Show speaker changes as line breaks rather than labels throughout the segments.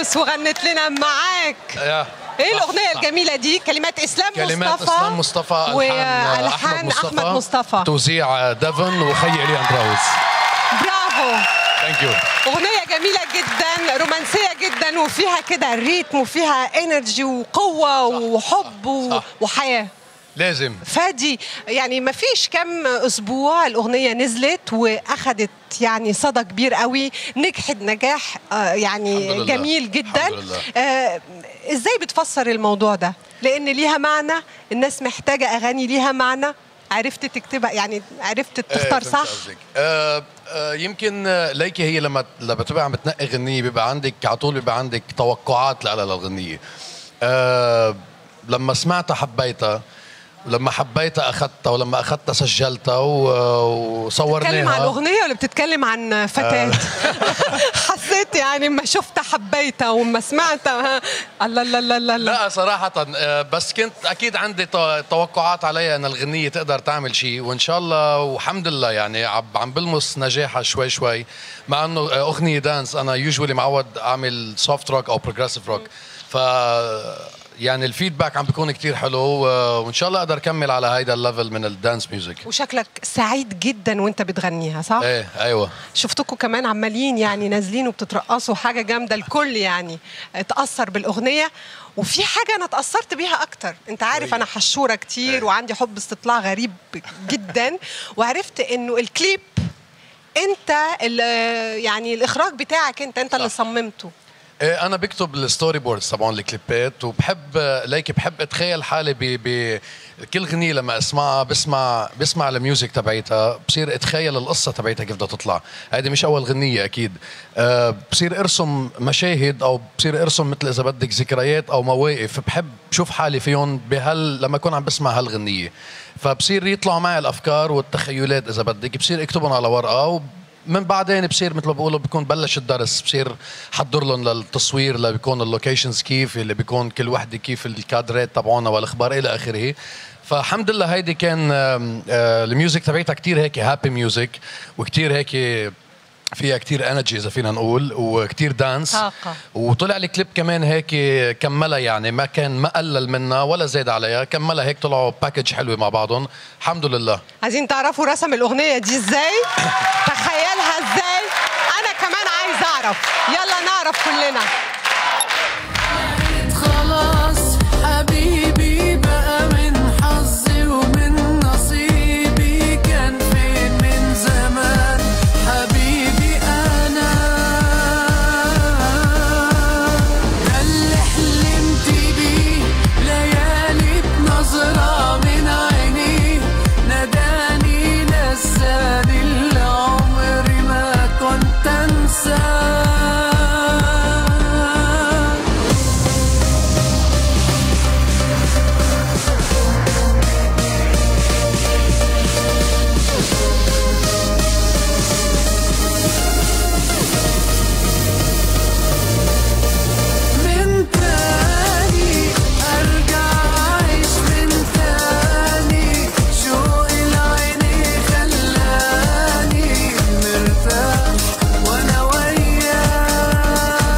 عندروس وغنت لنا معاك
يا
ايه الاغنيه الجميله دي كلمات اسلام
كلمات
مصطفى
اسلام مصطفى الحان
والحان احمد مصطفى
توزيع ديفن وخي الي اندراوز
برافو
ثانك يو
اغنيه جميله جدا رومانسيه جدا وفيها كده ريتم وفيها انرجي وقوه وحب و...
صح.
وحياه
لازم
فادي يعني ما فيش كم اسبوع الاغنيه نزلت واخدت يعني صدى كبير قوي نجحت نجاح آه، يعني
الحمد لله.
جميل جدا
الحمد لله.
آه، ازاي بتفسر الموضوع ده لان ليها معنى الناس محتاجه اغاني ليها معنى عرفت تكتبها يعني عرفت تختار
إيه،
صح
فهمت قصدك. آه آه يمكن آه، ليكي هي لما لما بتبقى عم بتنقي غنية بيبقى عندك على طول بيبقى عندك توقعات لها للغنية آه لما سمعتها حبيتها ولما حبيتها اخذتها ولما اخذتها سجلتها و- وصورناها
بتتكلم عن اغنيه ولا بتتكلم عن فتاه حسيت يعني ما شفتها حبيتها وما سمعتها الله الله الله الله الله
لا صراحة آه، بس كنت أكيد عندي تو- توقعات عليها أن الغنية تقدر تعمل شيء وإن شاء الله والحمد لله يعني عم عم بلمس نجاحها شوي شوي مع أنه آه، أغنية دانس أنا يوجولي معود أعمل سوفت روك أو بروجريسيف روك ف يعني الفيدباك عم بيكون كتير حلو و- وإن شاء الله أقدر أكمل على هيدا الليفل من الدانس ميوزك
وشكلك سعيد جدا وانت بتغنيها صح؟
إيه أيوة
شفتكم كمان عمالين يعني نازلين وبتترقصوا حاجه جامده الكل يعني اتاثر بالاغنيه وفي حاجه انا اتاثرت بيها اكتر انت عارف انا حشوره كتير وعندي حب استطلاع غريب جدا وعرفت انه الكليب انت ال- يعني الاخراج بتاعك انت انت اللي
صح.
صممته
إيه انا بكتب الستوري بوردز تبعون الكليبات وبحب ليك بحب اتخيل حالي ب ب كل غنية لما اسمعها بسمع بسمع الميوزك تبعيتها بصير اتخيل القصة تبعيتها كيف بدها تطلع هيدي مش اول غنية اكيد أه بصير ارسم مشاهد او بصير ارسم مثل اذا بدك ذكريات او مواقف بحب شوف حالي فيهم بهال لما اكون عم بسمع هالغنية فبصير يطلعوا معي الافكار والتخيلات اذا بدك بصير اكتبهم على ورقة و من بعدين بصير مثل ما بقولوا بكون بلش الدرس بصير حضر لهم للتصوير اللي بيكون اللوكيشنز كيف اللي بيكون كل وحده كيف الكادرات تبعونا والاخبار الى اخره فالحمد لله هيدي كان آم، آه، الميوزك تبعتها كتير هيك هابي ميوزك وكتير هيك فيها كتير انرجي اذا فينا نقول وكتير دانس
طاقة.
وطلع لي كليب كمان هيك كملها يعني ما كان ما قلل منها ولا زاد عليها كملها هيك طلعوا باكج حلوه مع بعضهم الحمد لله
عايزين تعرفوا رسم الاغنيه دي ازاي تخيلها ازاي انا كمان عايز اعرف يلا نعرف كلنا
خلاص حبيبي بقى من حظي ومن نصيبي كان فين من زمان حبيبي انا ده اللي حلمت بيه ليالي بنظرة من عينيه ناداني نساني اللي عمري ما كنت انساه من تاني ارجع اعيش من تاني شوق العيني خلاني مرتاح وانا وياه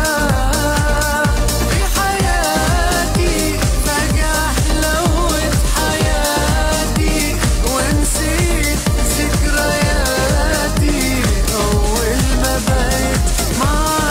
في حياتي فجأة حلوت حياتي ونسيت ذكرياتي اول ما بقيت معاه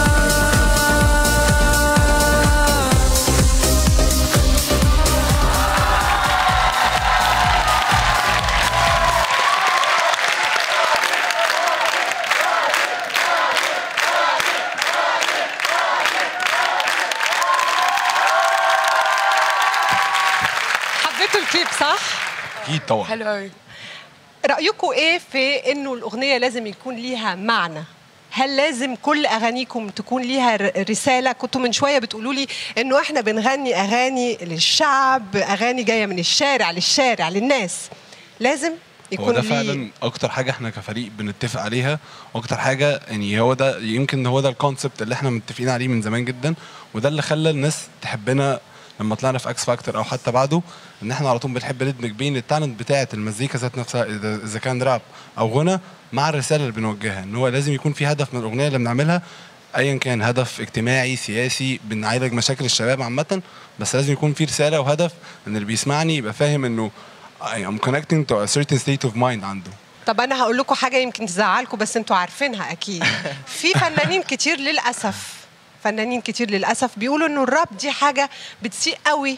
حبيتوا الكليب صح
اكيد طبعا
حلو قوي
رايكم ايه في انه الاغنيه لازم يكون ليها معنى هل لازم كل اغانيكم تكون ليها ر- رساله كنتوا من شويه بتقولوا لي انه احنا بنغني اغاني للشعب اغاني جايه من الشارع للشارع للناس لازم
هو
يكون
ده
ليه
فعلا اكتر حاجه احنا كفريق بنتفق عليها واكتر حاجه يعني هو ده يمكن هو ده الكونسبت اللي احنا متفقين عليه من زمان جدا وده اللي خلى الناس تحبنا لما طلعنا في اكس فاكتور او حتى بعده ان احنا على طول بنحب ندمج بين التالنت بتاعه المزيكا ذات نفسها اذا إذا كان راب او غنى مع الرساله اللي بنوجهها ان هو لازم يكون في هدف من الاغنيه اللي بنعملها ايا كان هدف اجتماعي سياسي بنعالج مشاكل الشباب عامه بس لازم يكون في رساله وهدف ان اللي بيسمعني يبقى فاهم انه I'm connecting to a certain state of mind عنده
طب انا هقول لكم حاجه يمكن تزعلكم بس انتوا عارفينها اكيد في فنانين كتير للاسف فنانين كتير للاسف بيقولوا انه الراب دي حاجه بتسيء قوي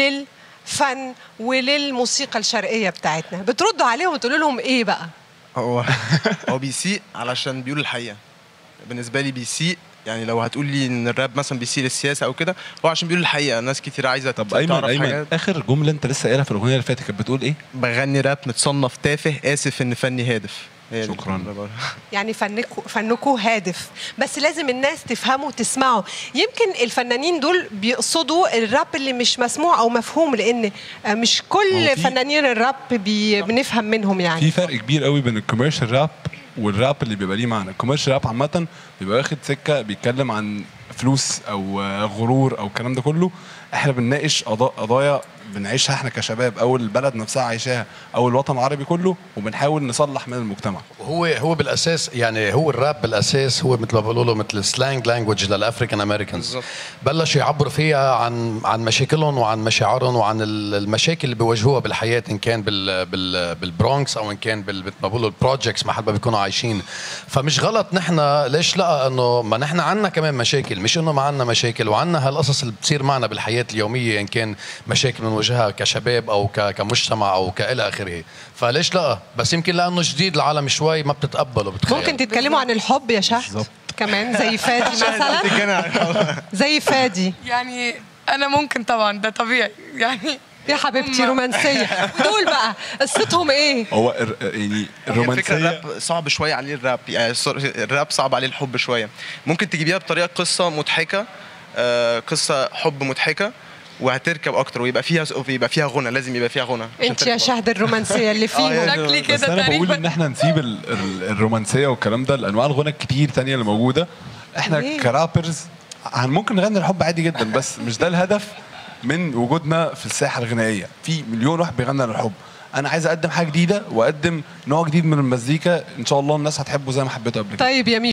للفن وللموسيقى الشرقيه بتاعتنا بتردوا عليهم وتقولوا لهم ايه بقى
هو هو بيسيء علشان بيقول الحقيقه بالنسبه لي بيسيء يعني لو هتقول لي ان الراب مثلا بيسيء للسياسه او كده هو عشان بيقول الحقيقه ناس كتير عايزه
طب
ت-
ايمن
تعرف
ايمن
حاجات
اخر جمله انت لسه قايلها في الاغنيه اللي فاتت كانت بتقول ايه؟
بغني راب متصنف تافه اسف ان فني هادف هي دي
شكراً.
الجملة بقى.
يعني فنكوا فنكوا هادف بس لازم الناس تفهموا وتسمعوا يمكن الفنانين دول بيقصدوا الراب اللي مش مسموع او مفهوم لان آه، مش
هو
كل
في-
فنانين الراب بي بنفهم منهم يعني
في فرق كبير قوي بين الكوميرشال راب والراب اللي بيبقى ليه معنى الكوميرشال راب عامه بيبقى واخد سكه بيتكلم عن فلوس او آه، غرور او الكلام ده كله احنا بنناقش قضا- قضايا بنعيشها احنا كشباب او البلد نفسها عايشاها او الوطن العربي كله وبنحاول نصلح من المجتمع
هو هو بالاساس يعني هو الراب بالاساس هو مثل ما بقولوا له مثل سلانج لانجوج للافريكان امريكانز
بالظبط.
بلش يعبر فيها عن عن مشاكلهم وعن مشاعرهم وعن ال- المشاكل اللي بيواجهوها بالحياه ان كان بال بال بالبرونكس او ان كان بال مثل ما بقولوا البروجكتس محل ما بيكونوا عايشين فمش غلط نحن ليش لا انه ما نحن عنا كمان مشاكل مش انه ما عنا مشاكل وعنا هالقصص اللي بتصير معنا بالحياه اليوميه ان كان مشاكل بنواجهها كشباب او ك- كمجتمع او كالى اخره فليش لا بس يمكن لانه جديد العالم شوي ما بتتقبله بتخيل
ممكن تتكلموا عن الحب يا شهد
بالظبط.
كمان زي فادي مثلا زي فادي
يعني انا ممكن طبعا ده طبيعي يعني
يا حبيبتي
هم-
رومانسيه دول بقى قصتهم ايه
هو الر- يعني
هي الفكره
الرومانسيه
الراب صعب شويه عليه الراب يعني الص- الراب صعب عليه الحب شويه ممكن تجيبيها بطريقه قصه مضحكه آه، قصه حب مضحكه وهتركب اكتر ويبقى فيها ويبقى فيها غنى لازم يبقى فيها غنى عشان
انت يا
تركب
شهد الرومانسيه اللي فيهم
شكلي
بس
كده
انا بقول
تقريبا
ان احنا نسيب ال- ال- الرومانسيه والكلام ده لانواع الغنى الكتير تانية اللي موجوده احنا
ليه؟
كرابرز هن- ممكن نغني الحب عادي جدا بس مش ده الهدف من وجودنا في الساحه الغنائيه في مليون واحد بيغني عن الحب انا عايز اقدم حاجه جديده واقدم نوع جديد من المزيكا ان شاء الله الناس هتحبه زي ما حبيته قبل كده
طيب يا